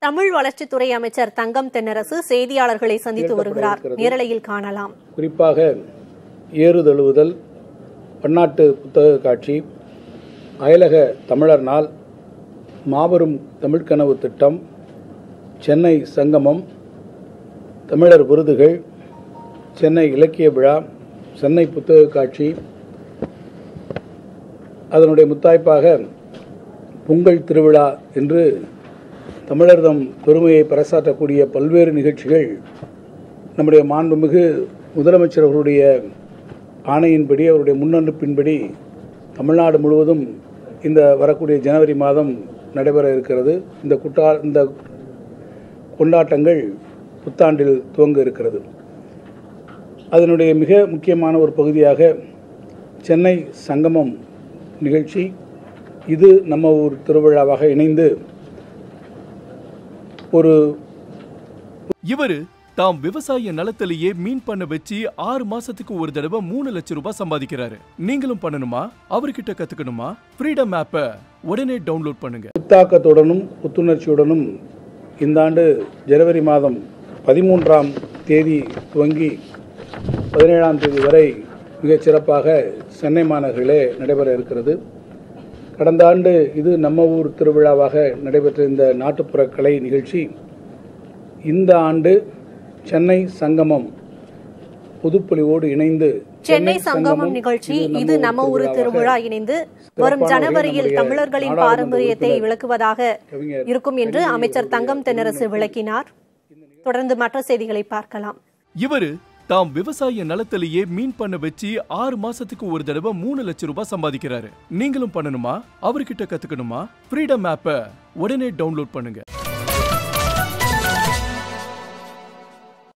தமிழ் வளர்ச்சித்துறை அமைச்சர் தங்கம் தென்னரசு செய்தியாளர்களை சந்தித்து வருகிறார் நேரலையில் காணலாம் குறிப்பாக ஏறு தழுவுதல் பன்னாட்டு புத்தக காட்சி அயலக தமிழர் நாள் மாபெரும் தமிழ்க்கனவு திட்டம் சென்னை சங்கமம் தமிழர் விருதுகள் சென்னை இலக்கிய விழா சென்னை புத்தக காட்சி அதனுடைய முத்தாய்ப்பாக பொங்கல் திருவிழா என்று தமிழர்தம் பெருமையை பறைசாற்றக்கூடிய பல்வேறு நிகழ்ச்சிகள் நம்முடைய மாண்புமிகு முதலமைச்சர் அவருடைய ஆணையின்படி அவருடைய முன்னெடுப்பின்படி தமிழ்நாடு முழுவதும் இந்த வரக்கூடிய ஜனவரி மாதம் நடைபெற இருக்கிறது இந்த குட்டா இந்த கொண்டாட்டங்கள் புத்தாண்டில் துவங்க இருக்கிறது அதனுடைய மிக முக்கியமான ஒரு பகுதியாக சென்னை சங்கமம் நிகழ்ச்சி இது நம்ம ஊர் திருவிழாவாக இணைந்து ஒரு இவரு தாம் விவசாய நிலத்திலேயே மீன் பண்ண வச்சு ஆறு மாசத்துக்கு ஒரு தடவை மூணு லட்சம் ரூபாய் சம்பாதிக்கிறாரு நீங்களும் பண்ணணுமா அவர்கிட்ட கத்துக்கணுமா ஃப்ரீடம் ஆப்பை உடனே டவுன்லோட் பண்ணுங்க புத்தாக்கத்துடனும் புத்துணர்ச்சியுடனும் இந்த ஆண்டு ஜனவரி மாதம் பதிமூன்றாம் தேதி துவங்கி பதினேழாம் தேதி வரை மிகச் சிறப்பாக சென்னை மாநகரிலே நடைபெற இருக்கிறது கடந்த ஆண்டு இது நம்ம ஊர் திருவிழாவாக நடைபெற்ற இந்த நாட்டுப்புற கலை நிகழ்ச்சி இந்த ஆண்டு சென்னை சங்கமம் புதுப்பொலிவோடு இணைந்து சென்னை சங்கமம் நிகழ்ச்சி இது நம்ம ஊரு திருவிழா இணைந்து வரும் ஜனவரியில் தமிழர்களின் பாரம்பரியத்தை விளக்குவதாக இருக்கும் என்று அமைச்சர் தங்கம் தென்னரசு விளக்கினார் தொடர்ந்து மற்ற செய்திகளை பார்க்கலாம் இவரு தாம் விவசாய நிலத்திலேயே மீன் பண்ண வச்சு ஆறு மாசத்துக்கு ஒரு தடவை மூணு லட்சம் ரூபாய் சம்பாதிக்கிறாரு நீங்களும் பண்ணணுமா அவர்கிட்ட கத்துக்கணுமா ஃப்ரீடம் ஆப்பை உடனே டவுன்லோட் பண்ணுங்க